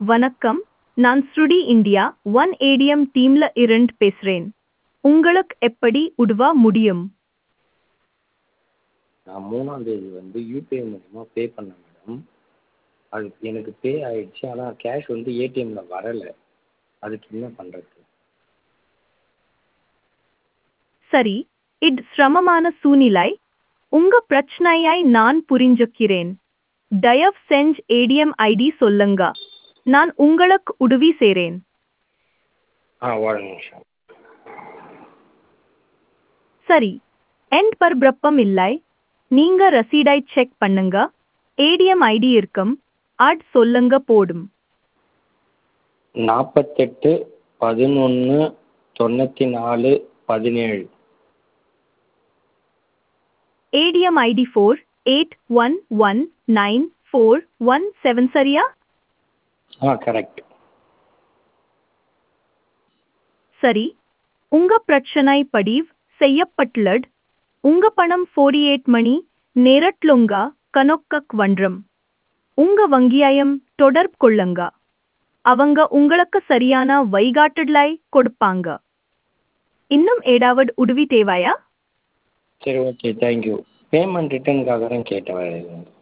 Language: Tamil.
வணக்கம் நான் ஸ்ருடி இந்தியா ஒன் ஏடிஎம் டீம்ல இருந்து பேசுறேன் உங்களுக்கு எப்படி உதவ முடியும் நான் மூணாம் தேதி வந்து யூபிஐ மூலிமா பே பண்ணேன் மேடம் அது எனக்கு பே ஆயிடுச்சு ஆனால் கேஷ் வந்து ஏடிஎம்மில் வரலை அதுக்கு என்ன பண்ணுறது சரி இது சிரமமான சூழ்நிலை உங்க பிரச்சனையை நான் புரிஞ்சுக்கிறேன் தயவு செஞ்சு ஏடிஎம் ஐடி சொல்லுங்க நான் உங்களுக்கு உதவி செய்றேன் ஆ ஒரு நிமிஷம் சரி எண்ட் பர் பிரப்பம் இல்லை நீங்க ரசீடை செக் பண்ணுங்க ஏடிஎம் ஐடி இருக்கும் அட் சொல்லுங்க போடும் நாற்பத்தெட்டு பதினொன்று தொண்ணூற்றி நாலு பதினேழு ATM ID four eight one one nine four one seven சரியா ஆ கரெக்ட் சரி உங்க பிரச்சனை பதிவு செய்யப்பட்டுள்ளது உங்க பணம் 48 மணி நேரட்லுங்க கணக்கக் வன்றம் உங்க வங்கியாயம் தொடர்பு கொள்ளுங்க அவங்க உங்களுக்கு சரியான வழிகாட்டுதலை கொடுப்பாங்க இன்னும் ஏதாவது உதவி தேவையா சரி ஓகே தேங்க்யூ பேமெண்ட் ரிட்டர்னுக்காக தான் கேட்டேன்